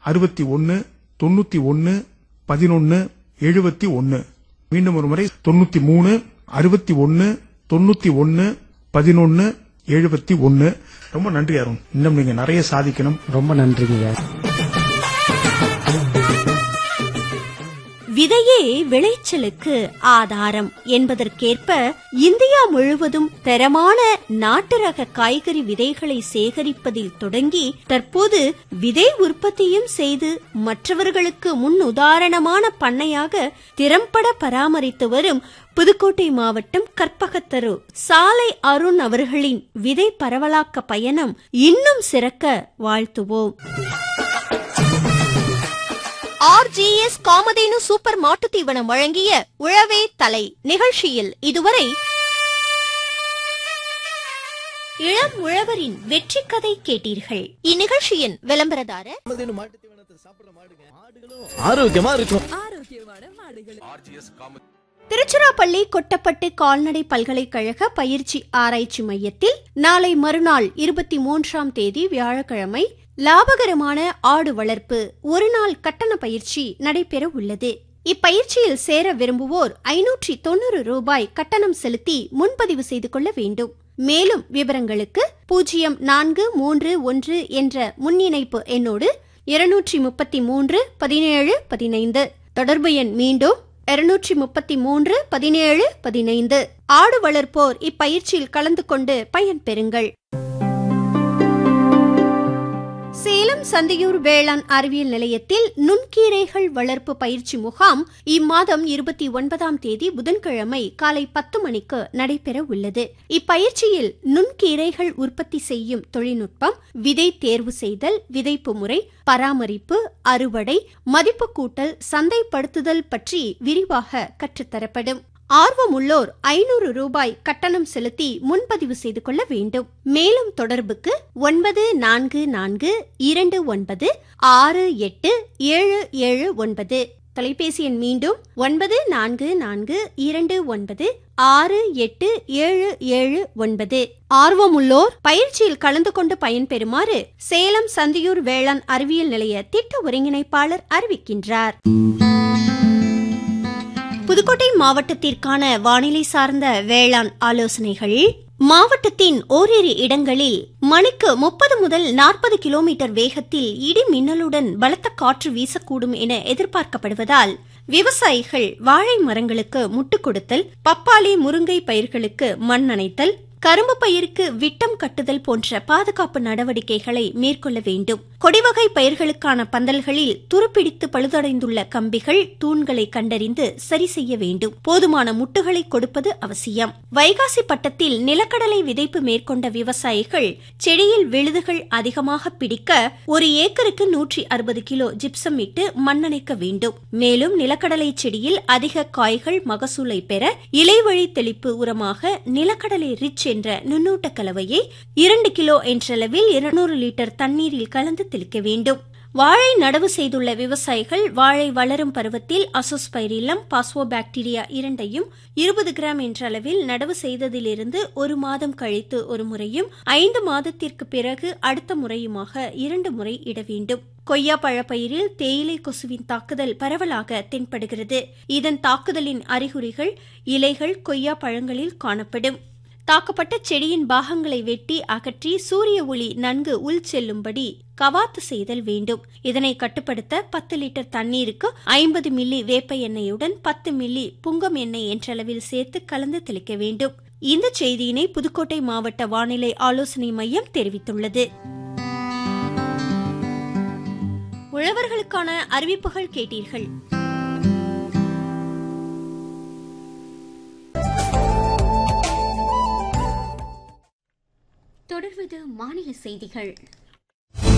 அறுபத்தி ஒன்னு தொண்ணூத்தி ஒன்னு பதினொன்னு எழுபத்தி ஒன்னு மீண்டும் ஒரு முறை தொண்ணூத்தி மூணு அறுபத்தி ஒன்னு தொண்ணூத்தி ஒன்னு பதினொன்னு எழுபத்தி ஒன்னு ரொம்ப நன்றி அருண் இன்னும் நீங்க நிறைய சாதிக்கணும் ரொம்ப நன்றிங்க விதையே விளைச்சலுக்கு ஆதாரம் என்பதற்கேற்ப இந்தியா முழுவதும் தரமான நாட்டு ரக காய்கறி விதைகளை சேகரிப்பதில் தொடங்கி தற்போது விதை உற்பத்தியும் செய்து மற்றவர்களுக்கு முன் உதாரணமான பண்ணையாக திறம்பட பராமரித்து வரும் புதுக்கோட்டை மாவட்டம் கற்பகத்தரு சாலை அருண் அவர்களின் விதை பரவலாக்க பயணம் இன்னும் சிறக்க வாழ்த்துவோம் ஆர்ஜிஎஸ் காமதேனு சூப்பர் மாட்டுத் தீவனம் வழங்கிய உழவே தலை நிகழ்ச்சியில் இதுவரை இளம் உழவரின் வெற்றி கதை கேட்டீர்கள் இந்நிகழ்ச்சியின் விளம்பரதாரர் ஆரோக்கியமா இருக்கும் திருச்சிராப்பள்ளி கொட்டப்பட்டு கால்நடை பல்கலைக்கழக பயிற்சி ஆராய்ச்சி மையத்தில் நாளை மறுநாள் இருபத்தி மூன்றாம் தேதி வியாழக்கிழமை லாபகரமான ஆடு வளர்ப்பு ஒருநாள் கட்டண பயிற்சி நடைபெற உள்ளது இப்பயிற்சியில் சேர விரும்புவோர் ஐநூற்றி தொண்ணூறு ரூபாய் கட்டணம் செலுத்தி முன்பதிவு செய்து கொள்ள வேண்டும் மேலும் விவரங்களுக்கு பூஜ்ஜியம் நான்கு மூன்று ஒன்று என்ற முன்னிணைப்பு எண்ணோடு இருநூற்றி முப்பத்தி மூன்று பதினேழு பதினைந்து தொடர்பு எண் மீண்டும் இருநூற்றி முப்பத்தி மூன்று பதினேழு பதினைந்து ஆடு வளர்ப்போர் இப்பயிற்சியில் கலந்து கொண்டு பயன்பெறுங்கள் சேலம் சந்தியூர் வேளாண் அறிவியல் நிலையத்தில் நுண்கீரைகள் வளர்ப்பு பயிற்சி முகாம் இம்மாதம் இருபத்தி ஒன்பதாம் தேதி புதன்கிழமை காலை பத்து மணிக்கு நடைபெற உள்ளது இப்பயிற்சியில் நுண்கீரைகள் உற்பத்தி செய்யும் தொழில்நுட்பம் விதை தேர்வு செய்தல் விதைப்பு முறை பராமரிப்பு அறுவடை மதிப்பு கூட்டல் சந்தைப்படுத்துதல் பற்றி விரிவாக கற்றுத்தரப்படும் ஆர்வமுள்ளோர் ஐநூறு ரூபாய் கட்டணம் செலுத்தி முன்பதிவு செய்து கொள்ள வேண்டும் மேலும் தொடர்புக்கு ஒன்பது நான்கு நான்கு இரண்டு ஒன்பது ஆறு எட்டு ஏழு ஏழு ஒன்பது தொலைபேசி எண் மீண்டும் ஒன்பது நான்கு நான்கு இரண்டு ஒன்பது ஆறு எட்டு ஏழு ஏழு ஒன்பது ஆர்வமுள்ளோர் பயிற்சியில் கலந்து கொண்டு பயன்பெறுமாறு சேலம் சந்தியூர் வேளாண் அறிவியல் நிலைய திட்ட ஒருங்கிணைப்பாளர் அறிவிக்கின்றார் புதுக்கோட்டை மாவட்டத்திற்கான வானிலை சார்ந்த வேளாண் ஆலோசனைகள் மாவட்டத்தின் ஓரிரு இடங்களில் மணிக்கு முப்பது முதல் நாற்பது கிலோமீட்டர் வேகத்தில் இடி மின்னலுடன் பலத்த காற்று வீசக்கூடும் என எதிர்பார்க்கப்படுவதால் விவசாயிகள் வாழை மரங்களுக்கு முட்டுக் கொடுத்தல் பப்பாளி முருங்கை பயிர்களுக்கு மண் அணைத்தல் கரும்பு பயிருக்கு விட்டம் கட்டுதல் போன்ற பாதுகாப்பு நடவடிக்கைகளை மேற்கொள்ள வேண்டும் கொடிவகை பயிர்களுக்கான பந்தல்களில் துருப்பிடித்து பழுதடைந்துள்ள கம்பிகள் தூண்களை கண்டறிந்து சரி செய்ய வேண்டும் போதுமான முட்டுகளை கொடுப்பது அவசியம் வைகாசி பட்டத்தில் நிலக்கடலை விதைப்பு மேற்கொண்ட விவசாயிகள் செடியில் விழுதுகள் அதிகமாக பிடிக்க ஒரு ஏக்கருக்கு நூற்றி அறுபது கிலோ ஜிப்சம் இட்டு மண்ணணைக்க வேண்டும் மேலும் நிலக்கடலை செடியில் அதிக காய்கள் மகசூலை பெற இலைவழி தெளிப்பு உரமாக நிலக்கடலை ரிச் என்ற நுண்ணூட்ட கலவையை இரண்டு கிலோ என்றளவில் இருநூறு லிட்டர் தண்ணீரில் கலந்து தெளிக்க வேண்டும் வாழை நடவு செய்துள்ள விவசாயிகள் வாழை வளரும் பருவத்தில் அசோஸ்பைரிலம் பாஸ்வோபாக்டீரியா இரண்டையும் இருபது கிராம் என்ற அளவில் நடவு செய்ததிலிருந்து ஒரு மாதம் கழித்து ஒரு முறையும் ஐந்து மாதத்திற்கு பிறகு அடுத்த முறையுமாக இரண்டு முறை இட வேண்டும் கொய்யா பழப்பயிரில் தேயிலை கொசுவின் தாக்குதல் பரவலாக தென்படுகிறது இதன் தாக்குதலின் அறிகுறிகள் இலைகள் கொய்யா பழங்களில் காணப்படும் தாக்கப்பட்ட செடியின் பாகங்களை வெட்டி அகற்றி சூரிய ஒளி நன்கு உள் செல்லும்படி கவாத்து செய்தல் வேண்டும் இதனை கட்டுப்படுத்த பத்து லிட்டர் தண்ணீருக்கு ஐம்பது மில்லி வேப்ப எண்ணெயுடன் பத்து மில்லி புங்கம் எண்ணெய் என்றளவில் சேர்த்து கலந்து தெளிக்க வேண்டும் இந்த செய்தியினை புதுக்கோட்டை மாவட்ட வானிலை ஆலோசனை மையம் தெரிவித்துள்ளது உழவர்களுக்கான அறிவிப்புகள் கேட்டீர்கள் தொடர்வது மாநில செய்திகள்